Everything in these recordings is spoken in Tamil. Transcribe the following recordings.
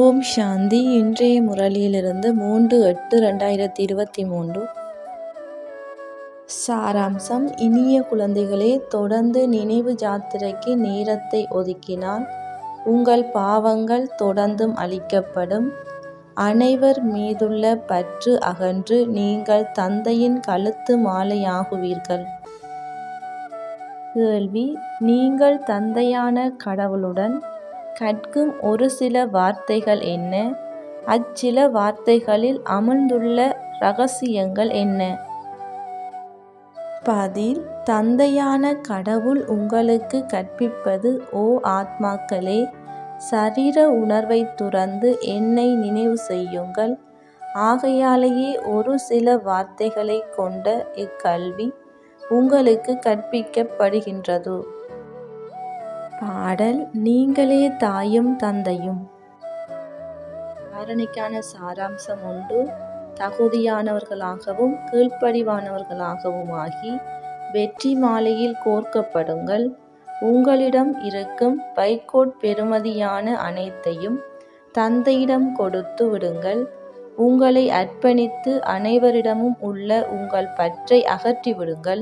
ஓம் சாந்தி இன்றைய முரளியிலிருந்து மூன்று எட்டு ரெண்டாயிரத்தி இருபத்தி மூன்று சாராம்சம் இனிய குழந்தைகளே தொடர்ந்து நினைவு யாத்திரைக்கு நேரத்தை ஒதுக்கினால் உங்கள் பாவங்கள் தொடர்ந்தும் அழிக்கப்படும் அனைவர் மீதுள்ள பற்று அகன்று நீங்கள் தந்தையின் கழுத்து மாலையாகுவீர்கள் கேள்வி நீங்கள் தந்தையான கடவுளுடன் கற்கும் ஒரு சில வார்த்தைகள் என்ன அச்சில வார்த்தைகளில் அமர்ந்துள்ள ரகசியங்கள் என்ன பதில் தந்தையான கடவுள் உங்களுக்கு கற்பிப்பது ஓ ஆத்மாக்களே சரீர உணர்வை துறந்து என்னை நினைவு செய்யுங்கள் ஆகையாலேயே ஒரு சில வார்த்தைகளை கொண்ட இக்கல்வி உங்களுக்கு கற்பிக்கப்படுகின்றது பாடல் நீங்களே தாயும் தந்தையும் தாரணைக்கான சாராம்சம் உண்டு தகுதியானவர்களாகவும் கீழ்ப்படிவானவர்களாகவும் ஆகி வெற்றி மாலையில் கோர்க்கப்படுங்கள் உங்களிடம் இருக்கும் பைக்கோட் பெறுமதியான அனைத்தையும் தந்தையிடம் கொடுத்து விடுங்கள் உங்களை அர்ப்பணித்து அனைவரிடமும் உள்ள உங்கள் பற்றை அகற்றி விடுங்கள்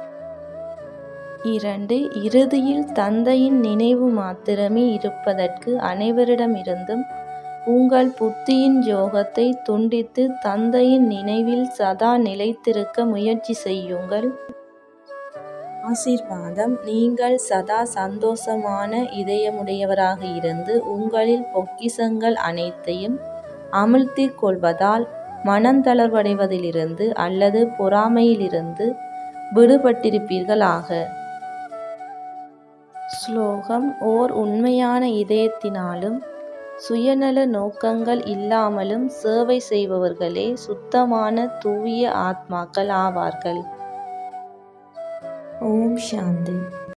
இரண்டு இறுதியில் தந்தையின் நினைவு மாத்திரமே இருப்பதற்கு அனைவரிடமிருந்தும் உங்கள் புத்தியின் யோகத்தை துண்டித்து தந்தையின் நினைவில் சதா நிலைத்திருக்க முயற்சி செய்யுங்கள் ஆசீர்வாதம் நீங்கள் சதா சந்தோஷமான இதயமுடையவராக இருந்து உங்களில் பொக்கிசங்கள் அனைத்தையும் அமிழ்த்திக் கொள்வதால் மனந்தளர்வடைவதிலிருந்து அல்லது பொறாமையிலிருந்து விடுபட்டிருப்பீர்களாக ஸ்லோகம் ஓர் உண்மையான இதயத்தினாலும் சுயநல நோக்கங்கள் இல்லாமலும் சேவை செய்பவர்களே சுத்தமான தூய ஆத்மாக்கள் ஆவார்கள் ஓம் சாந்தி